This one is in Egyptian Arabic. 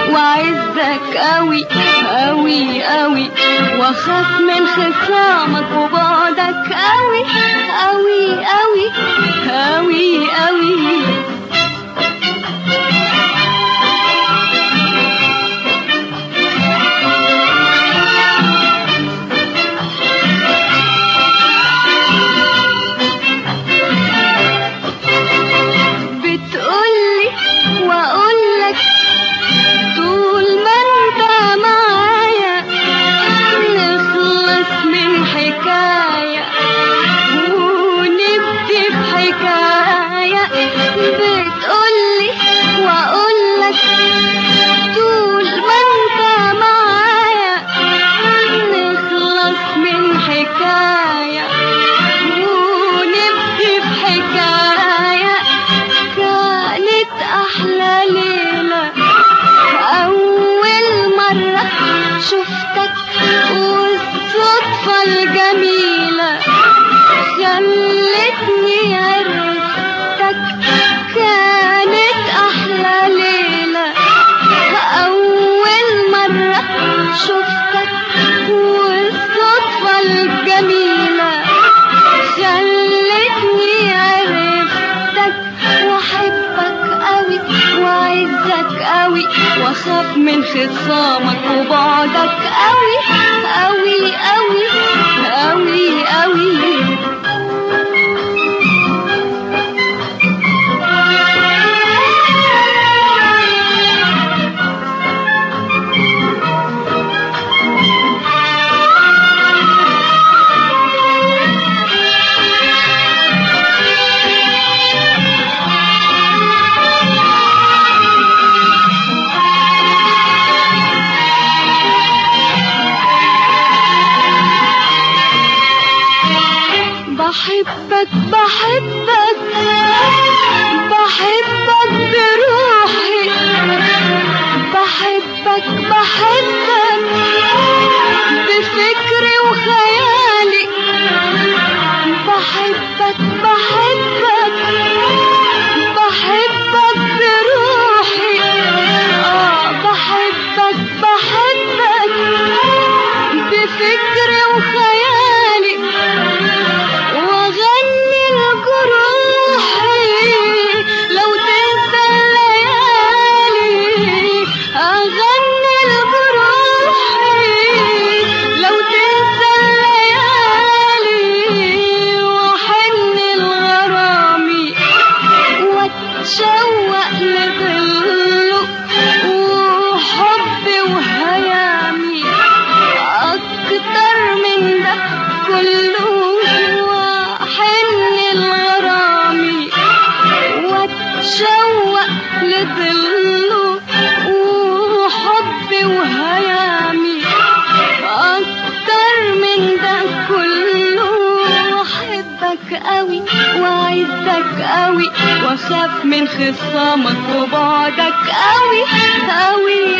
وعزك قوي قوي قوي واخاف من خصامك وبعدك قوي قوي قوي قوي قوي بتقولي واقولك طول ما انت معايا نخلص من حكاية ونبدي في حكاية بتقولي واقولك طول ما انت معايا نخلص من حكاية ونبدي في حكاية كانت أحلى ليلة أول مرة شفتك والصدفة الجميلة خلتني عرفتك كانت أحلى ليلة أول مرة شفتك والصدفة الجميلة خلتني عرفتك واحبك قوي واعزك قوي واخاف من خصامك وبعدك قوي قوي قوي قوي قوي بحبك بحبك بحبك بروحي بحبك بحبك بفكري وخيالي بحبك بحبك بحبك بروحي آه بحبك بحبك بفكري وخيالي واغني لجروحي لو تنسى الليالي اغني لجروحي لو تنسى الليالي واحن لغرامي واتشوق لظله وحبي وهيامي اكتر من ده كله واحن لغرامي واتشوق لظله وحبي وهيامي اكتر من ده كله احبك قوي واعزك قوي واخاف من خصامك وبعدك قوي قوي